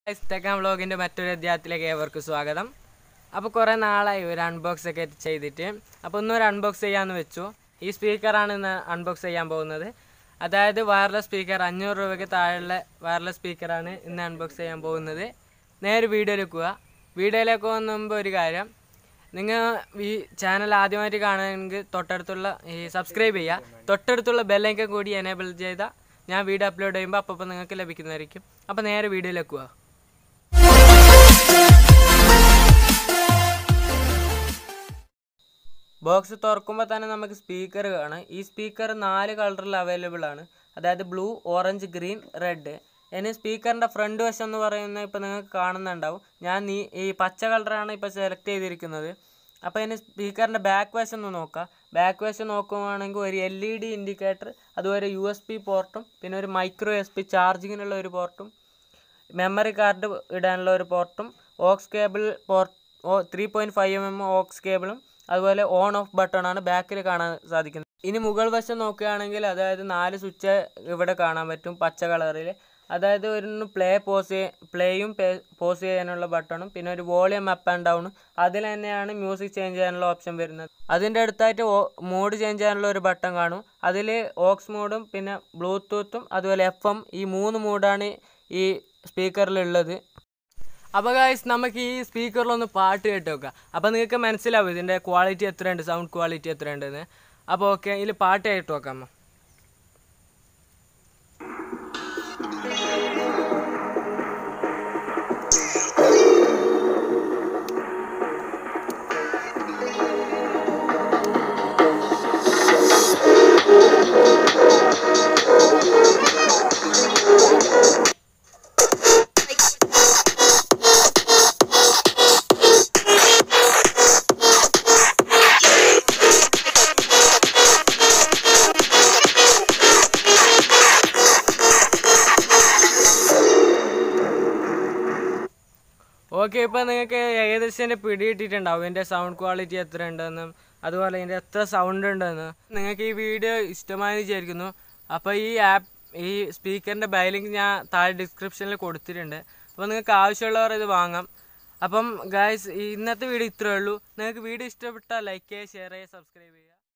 Instagram വ്ളോഗിൻ്റെ മറ്റൊരു അധ്യായത്തിലേക്ക് ഏവർക്കും സ്വാഗതം അപ്പോൾ കുറേ നാളായി ഒരു അൺബോക്സ് ഒക്കെ ചെയ്തിട്ട് അപ്പോൾ ഒന്നൊരു അൺബോക്സ് ചെയ്യാമെന്ന് വെച്ചു ഈ സ്പീക്കറാണ് ഇന്ന് അൺബോക്സ് ചെയ്യാൻ പോകുന്നത് അതായത് വയർലെസ് സ്പീക്കർ അഞ്ഞൂറ് രൂപയ്ക്ക് താഴെയുള്ള വയർലെസ് സ്പീക്കറാണ് ഇന്ന് അൺബോക്സ് ചെയ്യാൻ പോകുന്നത് നേരെ വീഡിയോയിലേക്ക് പോവുക വീഡിയോയിലേക്ക് പോകുന്ന മുമ്പ് ഒരു കാര്യം നിങ്ങൾ ഈ ചാനൽ ആദ്യമായിട്ട് കാണുകയാണെങ്കിൽ തൊട്ടടുത്തുള്ള ഈ സബ്സ്ക്രൈബ് ചെയ്യുക തൊട്ടടുത്തുള്ള ബെല്ലൈക്കൻ കൂടി എനേബിൾ ചെയ്താൽ ഞാൻ വീഡിയോ അപ്ലോഡ് ചെയ്യുമ്പോൾ അപ്പോൾ നിങ്ങൾക്ക് ലഭിക്കുന്നതായിരിക്കും അപ്പോൾ നേരെ വീഡിയോയിലേക്ക് പോവാം ബോക്സ് തുറക്കുമ്പോൾ തന്നെ നമുക്ക് സ്പീക്കർ കാണാം ഈ സ്പീക്കർ നാല് കളറിൽ അവൈലബിൾ ആണ് അതായത് ബ്ലൂ ഓറഞ്ച് ഗ്രീൻ റെഡ് ഇനി സ്പീക്കറിൻ്റെ ഫ്രണ്ട് വശം എന്ന് പറയുന്നത് ഇപ്പോൾ നിങ്ങൾക്ക് കാണുന്നുണ്ടാവും ഞാൻ നീ ഈ പച്ച കളറാണ് ഇപ്പോൾ സെലക്ട് ചെയ്തിരിക്കുന്നത് അപ്പോൾ ഇനി സ്പീക്കറിൻ്റെ ബാക്ക് വശം ഒന്ന് നോക്കാം ബാക്ക് വശം നോക്കുകയാണെങ്കിൽ ഒരു എൽ ഇ ഡി ഇൻഡിക്കേറ്റർ അതുപോലെ യു എസ് പി പോർട്ടും പിന്നെ ഒരു മൈക്രോ എസ് പി ചാർജിങ്ങിനുള്ള ഒരു പോർട്ടും മെമ്മറി കാർഡ് ഇടാനുള്ള ഒരു പോർട്ടും aux cable port o three point five M M aux കേബിളും അതുപോലെ ഓൺ ഓഫ് ബട്ടണാണ് ബാക്കിൽ കാണാൻ സാധിക്കുന്നത് ഇനി മുകൾ വശം നോക്കുകയാണെങ്കിൽ അതായത് നാല് സ്വിച്ച് ഇവിടെ കാണാൻ പറ്റും പച്ച കളറിൽ അതായത് ഒരു പ്ലേ പോസ് പ്ലേയും പോസ് ചെയ്യാനുള്ള ബട്ടണും പിന്നെ ഒരു വോളിയം അപ്പ് ആൻഡ് ഡൗൺ അതിൽ തന്നെയാണ് മ്യൂസിക് ചേഞ്ച് ചെയ്യാനുള്ള ഓപ്ഷൻ വരുന്നത് അതിൻ്റെ അടുത്തായിട്ട് മോഡ് ചേഞ്ച് ചെയ്യാനുള്ള ഒരു ബട്ടൺ കാണും അതിൽ ഓക്സ് മോഡും പിന്നെ ബ്ലൂടൂത്തും അതുപോലെ എഫ് എം ഈ മൂന്ന് മോഡാണ് ഈ സ്പീക്കറിലുള്ളത് അപ്പോൾ ഗായ്സ് നമുക്ക് ഈ സ്പീക്കറിലൊന്ന് പാട്ട് കേട്ട് നോക്കാം അപ്പോൾ നിങ്ങൾക്ക് മനസ്സിലാവും ഇതിൻ്റെ ക്വാളിറ്റി എത്രയുണ്ട് സൗണ്ട് ക്വാളിറ്റി എത്രയുണ്ടെന്ന് അപ്പോൾ ഓക്കെ ഇതിൽ പാട്ട് കേട്ട് നോക്കാം ഓക്കെ ഇപ്പോൾ നിങ്ങൾക്ക് ഏകദേശം എൻ്റെ പിടി കിട്ടിയിട്ടുണ്ടാവും ഇതിൻ്റെ സൗണ്ട് ക്വാളിറ്റി എത്ര ഉണ്ടെന്നും അതുപോലെ ഇതിൻ്റെ എത്ര സൗണ്ട് ഉണ്ടെന്ന് നിങ്ങൾക്ക് ഈ വീഡിയോ ഇഷ്ടമായി വിചാരിക്കുന്നു അപ്പോൾ ഈ ആപ്പ് ഈ സ്പീക്കറിൻ്റെ ബൈലിങ്ക് ഞാൻ താഴെ ഡിസ്ക്രിപ്ഷനിൽ കൊടുത്തിട്ടുണ്ട് അപ്പോൾ നിങ്ങൾക്ക് ആവശ്യമുള്ളവർ ഇത് വാങ്ങാം അപ്പം ഗായ്സ് ഇന്നത്തെ വീഡിയോ ഇത്രയേ ഉള്ളൂ നിങ്ങൾക്ക് വീഡിയോ ഇഷ്ടപ്പെട്ടാൽ ലൈക്ക് ചെയ്യുക ഷെയർ ചെയ്യുക സബ്സ്ക്രൈബ് ചെയ്യുക